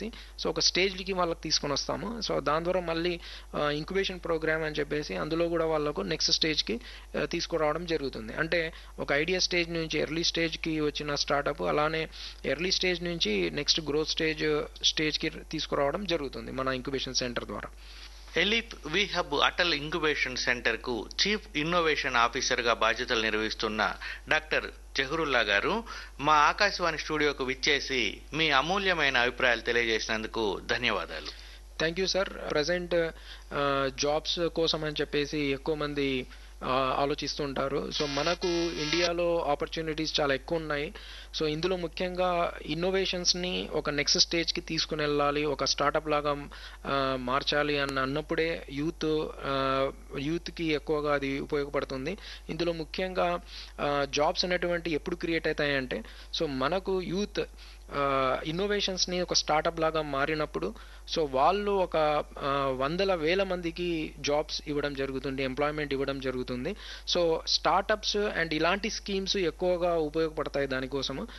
చెప్పేసి సో ఒక స్టేజ్కి వాళ్ళకి తీసుకొని వస్తాము సో దాని ద్వారా మళ్ళీ ఇంక్యుబేషన్ ప్రోగ్రామ్ అని చెప్పేసి అందులో కూడా వాళ్ళకు నెక్స్ట్ స్టేజ్కి తీసుకురావడం జరుగుతుంది అంటే ఒక ఐడియా స్టేజ్ నుంచి ఎర్లీ స్టేజ్కి వచ్చిన స్టార్టప్ అలానే ఎర్లీ స్టేజ్ నుంచి నెక్స్ట్ గ్రోత్ స్టేజ్ స్టేజ్కి తీసుకురావడం జరుగుతుంది మన ఇంక్యుబేషన్ సెంటర్ ద్వారా ALEAP we hub Atal incubation centre కు చీఫ్ ఇన్నోవేషన్ ఆఫీసర్ గా బాధ్యతలు నిర్వహిస్తున్న డాక్టర్ జహరుల్లా గారు మా ఆకాశవాణి స్టూడియోకు విచ్చేసి మీ అమూల్యమైన అభిప్రాయాలు తెలియజేసినందుకు ధన్యవాదాలు thank you sir present jobs కోసం అని చెప్పేసి ఎక్కువ మంది ఆ, ఆలోచిస్తుంటారు సో మనకు ఇండియాలో ఆపర్చునిటీస్ చాలా ఎక్కువ ఉన్నాయి సో ఇందులో ముఖ్యంగా ఇన్నోవేషన్స్ని ఒక నెక్స్ట్ స్టేజ్కి తీసుకుని వెళ్ళాలి ఒక స్టార్టప్ లాగా ఆ, మార్చాలి అని అన్నప్పుడే యూత్ యూత్కి ఎక్కువగా అది ఉపయోగపడుతుంది ఇందులో ముఖ్యంగా జాబ్స్ అనేటువంటి ఎప్పుడు క్రియేట్ అవుతాయంటే సో మనకు యూత్ ఇన్నోవేషన్స్ని ఒక స్టార్టప్ లాగా మారినప్పుడు సో వాళ్ళు ఒక ఆ, వందల వేల మందికి జాబ్స్ ఇవ్వడం జరుగుతుంది ఎంప్లాయ్మెంట్ ఇవ్వడం జరుగుతుంది సో స్టార్టప్స్ అండ్ ఇలాంటి స్కీమ్స్ ఎక్కువగా ఉపయోగపడతాయి దానికోసము